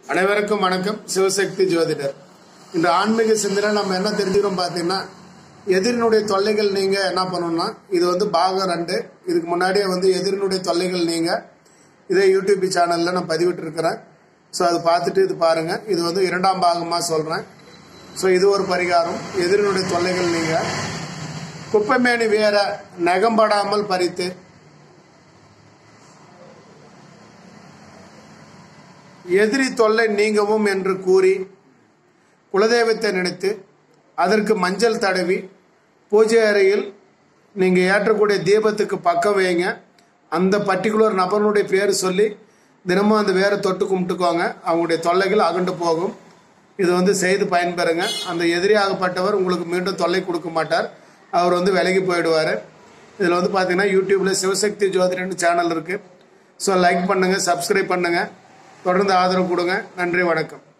அனைவருக்கும் வணக்கம் சிவசக்தி ஜோதிடர் இந்த ஆன்மீக சிந்தனை நம்ம என்ன தெரிஞ்சுக்கிறோம் பார்த்தீங்கன்னா எதிரினுடைய தொல்லைகள் நீங்க என்ன பண்ணணும்னா இது வந்து பாகம் ரெண்டு இதுக்கு முன்னாடியே வந்து எதிரினுடைய தொல்லைகள் நீங்க இதே யூடியூப் சேனல்ல நான் பதிவிட்டு இருக்கிறேன் ஸோ அது பார்த்துட்டு இது பாருங்க இது வந்து இரண்டாம் பாகமா சொல்றேன் ஸோ இது ஒரு பரிகாரம் எதிரினுடைய தொல்லைகள் நீங்க குப்பைமேனி வேற நகம்படாமல் பறித்து எதிரி தொல்லை நீங்கவும் என்று கூறி குலதெய்வத்தை நினைத்து அதற்கு மஞ்சள் தடவி பூஜை அறையில் நீங்கள் ஏற்றக்கூடிய தீபத்துக்கு பக்கம் வைங்க அந்த பர்டிகுலர் நபருடைய பேர் சொல்லி தினமும் அந்த வேரை தொட்டு கும்பிட்டுக்கோங்க அவங்களுடைய தொல்லைகள் அகண்டு போகும் இது வந்து செய்து பயன்பெறுங்க அந்த எதிரியாகப்பட்டவர் உங்களுக்கு மீண்டும் தொல்லை கொடுக்க மாட்டார் அவர் வந்து விலகி போயிடுவார் இதில் வந்து பார்த்தீங்கன்னா யூடியூப்பில் சிவசக்தி ஜோதிடன்னு சேனல் இருக்குது ஸோ லைக் பண்ணுங்கள் சப்ஸ்கிரைப் பண்ணுங்கள் தொடர்ந்து ஆதரவு கொடுங்க நன்றி வணக்கம்